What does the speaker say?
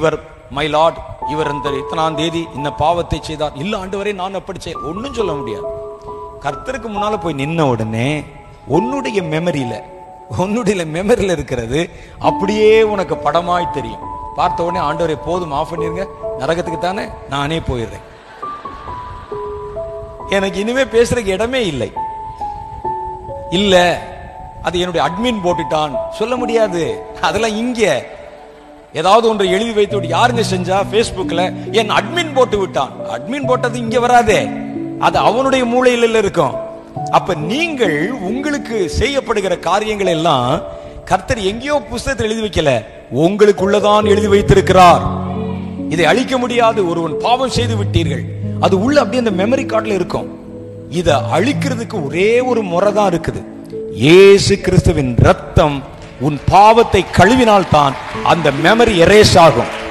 இவர் my Lord இவர் இந்த இத்தனாம் தேதி இந்த பாவத்தை செய்தார் இல்ல ஆண்டவரே நான் அப்படி செய்ய ஒன்னும் சொல்ல முடியாது கர்த்தருக்கு முன்னால போய் நின்ன உடனே உன்னுடைய மெமரியில உன்னுடைய மெமரியில இருக்கிறது அப்படியே உனக்கு படமாய் தெரியும் பார்த்த உடனே ஆண்டவரே போதும் ஆஃப் பண்ணிருங்க நரகத்துக்கு தானே நானே போயிடுறேன் எனக்கு இனிமே பேசுறதுக்கு இடமே இல்லை இல்ல அது என்னுடைய அட்மின் போட்டுட்டான் சொல்ல முடியாது அதெல்லாம் இங்க ஏதாவது ஒன்று எழுதி வைத்து விட்டு யாருங்க செஞ்சா Facebookல என் அட்மின் போட்டு விட்டான் அட்மின் போட்டது இங்க வராதே அது அவனுடைய மூளையில இருக்கும் அப்ப நீங்கள் உங்களுக்கு செய்யப்படுகிற காரியங்கள் எல்லாம் கர்த்தர் எங்கேயோ புஸ்தகத்தில் எழுதி வைக்கல உங்களுக்குள்ளதான் எழுதி வைத்திருக்கிறார் இதை அழிக்க முடியாது ஒருவன் பாவம் செய்து விட்டீர்கள் அது உள்ள அப்படியே அந்த மெமரி கார்டுல இருக்கும் இதை அழிக்கிறதுக்கு ஒரே ஒரு முறை தான் இருக்குது இயேசு கிறிஸ்துவின் ரத்தம் உன் பாவத்தை கழுவினால் தான் அந்த மெமரி எரேஸ் ஆகும்